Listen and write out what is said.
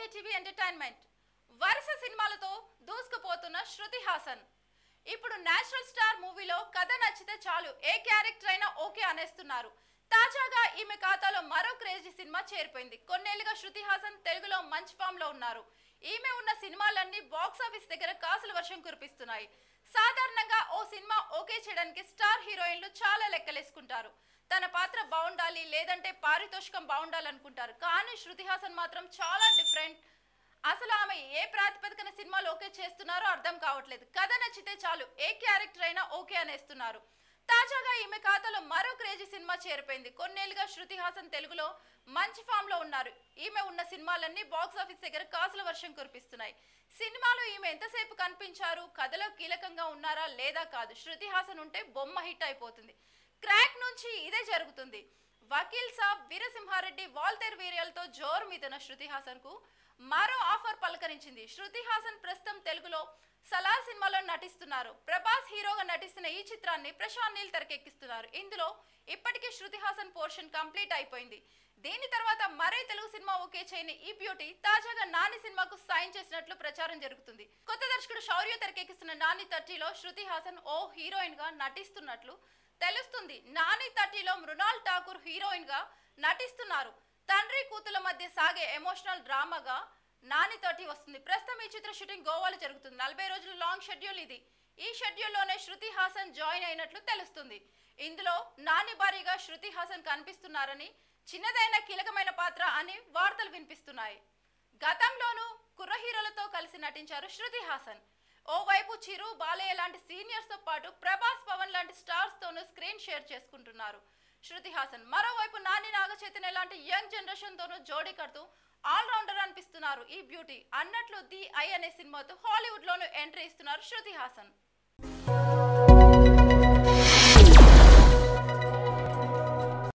TV entertainment వరుస సినిమాలతో దూసుకుపోతున్న శృతి హాసన్ ఇప్పుడు నేషనల్ స్టార్ మూవీలో కథ నచ్చితే చాలు ఏ క్యారెక్టర్ అయినా ఓకే అనేస్తున్నారు తాజాగా ఈమె ఖాతాలో మరో క్రేజీ సినిమా చేరిపోయింది కొన్నేళ్లుగా శృతి హాసన్ తెలుగులో మంచి ఫామ్ లో ఉన్నారు ఈమె ఉన్న సినిమాలన్నీ బాక్స్ ఆఫీస్ దగ్గర కాసుల వర్షం కురిపిస్తున్నాయి సాధారణంగా ఓ సినిమా ఓకే చేయడానికి స్టార్ హీరోయిన్లు చాలా లెక్కలేసుకుంటారు తన పాత్ర బాగుండాలి లేదంటే పారితోషికం బాగుండాలనుకుంటారు కానీ శృతి హాసన్ మాత్రం చాలా డిఫరెంట్ అసలు ఆమె ఏ ప్రాతిపదికన సినిమాలు ఓకే చేస్తున్నారో అర్థం కావట్లేదు కథ నచ్చితే చాలు ఏ క్యారెక్టర్ అయినా ఓకే అనేస్తున్నారు తాజాగా ఈమె ఖాతాలో మరో క్రేజీ సినిమా చేరిపోయింది కొన్నేళ్లుగా శృతి హాసన్ తెలుగులో మంచి ఫామ్ లో ఉన్నారు ఈమె ఉన్న సినిమాలన్నీ బాక్స్ ఆఫీస్ దగ్గర కాసుల వర్షం కురిపిస్తున్నాయి సినిమాలో ఈమె ఎంతసేపు కనిపించారు కథలో కీలకంగా ఉన్నారా లేదా కాదు శృతి హాసన్ ఉంటే బొమ్మ హిట్ అయిపోతుంది క్రాక్ నుంచి ఇదే జరుగుతుంది వకీల్ సాబ్ వీరసింహారెడ్డి వాల్తేర్ వీర్యాలతో జోరు మీదన శృతి హాసన్ కు మరో ఆఫర్ పలకరించింది శృతి హాసన్ ప్రస్తుతం తెలుగులో సలార్ సినిమాలో నటిస్తున్నారు ప్రభాస్ హీరోగా నటిస్తున్న ఈ చిత్రాన్ని ప్రశాంత్ నీల్ తెరకెక్కిస్తున్నారు ఇందులో ఇప్పటికే శృతి హాసన్ పోర్షన్ కంప్లీట్ అయిపోయింది దీని తర్వాత మరే తెలుగు సినిమా ఓకే చేయని ఈ బ్యూటీ తాజాగా నాని సినిమాకు సైన్ చేసినట్లు ప్రచారం జరుగుతుంది కొత్త దర్శకుడు శౌర్య తెరకెక్కిస్తున్న నాని థర్టీలో శృతి హాసన్ ఓ హీరోయిన్ గా నటిస్తున్నట్లు తెలుస్తుంది నాని థర్టీలో మృణాల్ ఠాకూర్ హీరోయిన్ గా నటిస్తున్నారు తండ్రి కూతుల మధ్య సాగే ఎమోషనల్ డ్రామాగా నాని తోటి వస్తుంది ప్రస్తుతం ఈ చిత్ర షూటింగ్ గోవాలో జరుగుతుంది నలభై రోజుల లాంగ్ షెడ్యూల్ ఇది ఈ షెడ్యూల్లోనే శృతి హాసన్ జాయిన్ అయినట్లు తెలుస్తుంది ఇందులో నాని భారీగా శృతి హాసన్ కనిపిస్తున్నారని చిన్నదైన కీలకమైన పాత్ర అని వార్తలు వినిపిస్తున్నాయి గతంలోనూ కుర్ర హీరోలతో కలిసి నటించారు శృతి హాసన్ ఓవైపు చిరు బాలయ్య లాంటి సీనియర్స్ తో పాటు ప్రభాస్ పవన్ లాంటి స్టార్స్ తోనూ స్క్రీన్ షేర్ చేసుకుంటున్నారు శృతి హాసన్ మరోవైపు నాని నాగ చైతన్య లాంటి యంగ్ జనరేషన్ తోనూ జోడీ కడుతూ ఆల్ రౌండర్ అనిపిస్తున్నారు ఈ బ్యూటీ అన్నట్లు ది ఐ అనే సినిమాతో హాలీవుడ్ లోను ఎంట్రీ ఇస్తున్నారు శృతి హాసన్